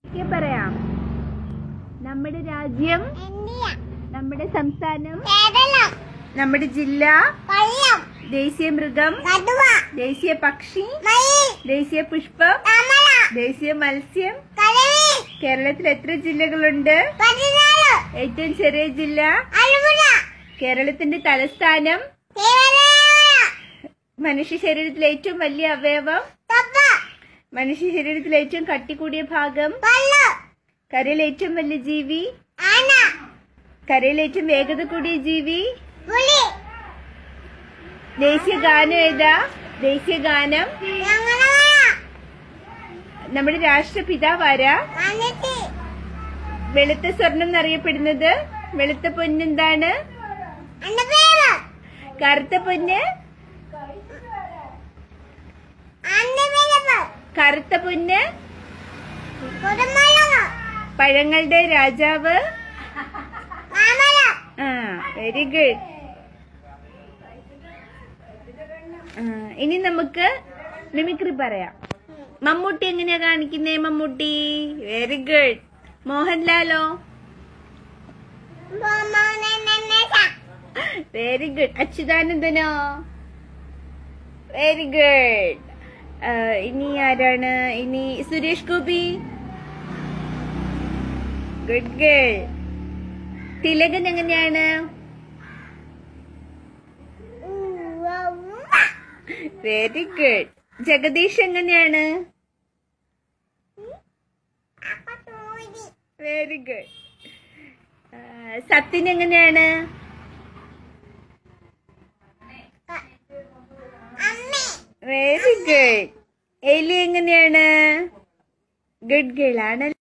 ഒക്കെ പറയാം നമ്മുടെ രാജ്യം ഇന്ത്യ നമ്മുടെ സംസ്ഥാനം കേരളം നമ്മുടെ ജില്ല കൊല്ലം ദേശീയ മൃഗം കടുവ ദേശീയ പക്ഷി മയിൽ ദേശീയ പുഷ്പം കമല ദേശീയ മത്സ്യം കടവി കേരളത്തിൽ എത്ര ജില്ലകളുണ്ട് പതിനാല് ഏറ്റവും ചെറിയ ജില്ല അഴുപുഴ കേരളത്തിന്റെ തലസ്ഥാനം തിരുവനന്തപുരം മനുഷ്യ ശരീരത്തിലെ ഏറ്റവും വലിയ അവയവം തപ്പ മനുഷ്യ ശരീരത്തിലെ ഏറ്റവും കട്ടികൂടിയ ഭാഗം പള്ളു കരയിലെ ഏറ്റവും വലിയ ജീവി ആന കരയിലെ ഏറ്റവും വേഗത കൂടിയ ജീവി പുലി ദേശീയ ഗാനം ഏതാ ദേശീയ ഗാനം ഞങ്ങള നമ്മുടെ രാഷ്ട്രപിതാവ് ആരാ വന്നിട്ട് വെളുത്ത സ്വർണം എന്നറിയപ്പെടുന്നത് വെളുത്ത പൊന്നെന്താണ് എന്റെ പേര് കറുത്ത പൊന്ന് എന്റെ പേര് കറുത്ത പൊന്ന് കുടുംബമുള്ളവ പഴങ്ങളുടെ രാജാവ് മാമല ആ വെരി ഗുഡ് ഇനി നമുക്ക് മിമിക്രി പറയാം മമ്മൂട്ടി എങ്ങനെയാ കാണിക്കുന്നേ മമ്മൂട്ടി വെരി ഗുഡ് മോഹൻലാലോ വെരി ഗുഡ് അച്യുതാനന്ദനോ വെരി ഗുഡ് ഇനി ആരാണ് ഇനി സുരേഷ് ഗോപി ഗുഡ് ഗേൾ തിലകൻ എങ്ങനെയാണ് വെരി ഗുഡ് ജഗദീഷ് എങ്ങനെയാണ് വെരി ഗുഡ് സത്യൻ എങ്ങനെയാണ് വെരി ഗുഡ് എലി എങ്ങനെയാണ് ഗുഡ് ഗേൾ ആണ്